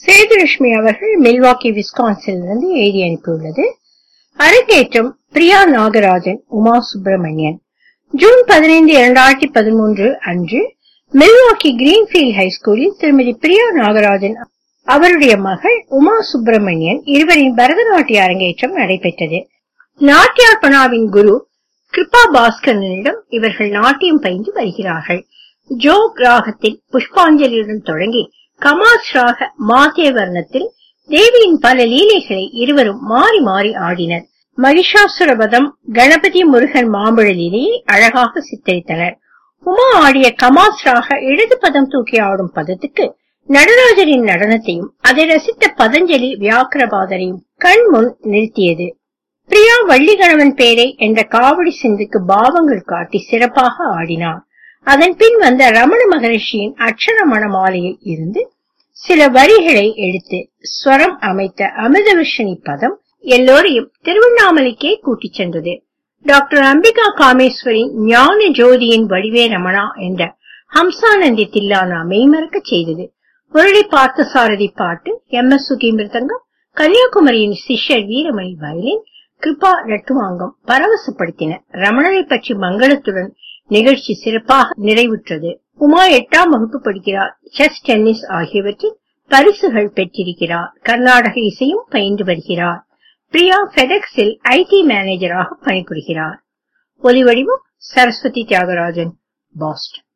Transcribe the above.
சேதுலட்சுமி அவர்கள் மில்வாக்கி விஸ்கான்சிலிருந்து எழுதி அனுப்பியுள்ளது அரங்கேற்றம் பிரியா நாகராஜன் உமா சுப்பிரமணியன் ஜூன் பதினைந்து இரண்டாயிரத்தி பதிமூன்று அன்று மில்வாக்கி கிரீன்ஃபீல்ட் ஹைஸ்கூலில் திருமதி பிரியா நாகராஜன் அவருடைய மகள் உமா சுப்பிரமணியன் இருவரின் பரதநாட்டிய அரங்கேற்றம் நடைபெற்றது நாட்டியார்பனாவின் குரு கிருபா பாஸ்கரனிடம் இவர்கள் நாட்டியம் பயின்று வருகிறார்கள் ஜோ கிராகத்தில் புஷ்பாஞ்சலியுடன் தொடங்கி கமாஸ் ராக மாதே வர்ணத்தில் தேவியின் பல லீலைகளை இருவரும் மாறி மாறி ஆடினர் மகிஷாசுரவதம் கணபதி முருகன் மாம்பழ லீலையை அழகாக சித்தரித்தனர் உமா ஆடிய கமாஸ் ராக இடது பதம் தூக்கி ஆடும் பதத்துக்கு நடராஜரின் நடனத்தையும் அதை ரசித்த பதஞ்சலி வியாக்கிரபாதரையும் கண் முன் நிறுத்தியது பிரியா வள்ளிகணவன் பேரை என்ற காவடி சிந்துக்கு பாவங்கள் காட்டி சிறப்பாக ஆடினார் அதன் பின் வந்த ரமண மகரிஷியின் அக்ஷர மணமாலையில் இருந்து சில வரிகளை எடுத்து ஸ்வரம் அமைத்த அமிர்தவர்ஷினி பதம் எல்லோரையும் திருவண்ணாமலைக்கே கூட்டிச் சென்றது டாக்டர் அம்பிகா காமேஸ்வரி ஞான ஜோதியின் வடிவே ரமணா என்ற ஹம்சானந்தி தில்லானா மெய்மறக்க செய்தது முரளி பார்த்தசாரதி பாட்டு எம் எஸ் சுகி மிருதங்கம் கன்னியாகுமரியின் சிஷ்யர் வீரமணி வயலின் கிருபா நட்டுவாங்கம் பரவசப்படுத்தின ரமணரை பற்றி மங்களத்துடன் நிகழ்ச்சி சிறப்பாக நிறைவுற்றது உமா எட்டாம் வகுப்பு படிக்கிறார் செஸ் டென்னிஸ் ஆகியவற்றில் பரிசுகள் பெற்றிருக்கிறார் கர்நாடக இசையும் பயின்று வருகிறார் பிரியா ஃபெடெக்ஸில் ஐடி மேனேஜராக பணிபுரிகிறார் ஒலிவடிவம் சரஸ்வதி தியாகராஜன் பாஸ்டன்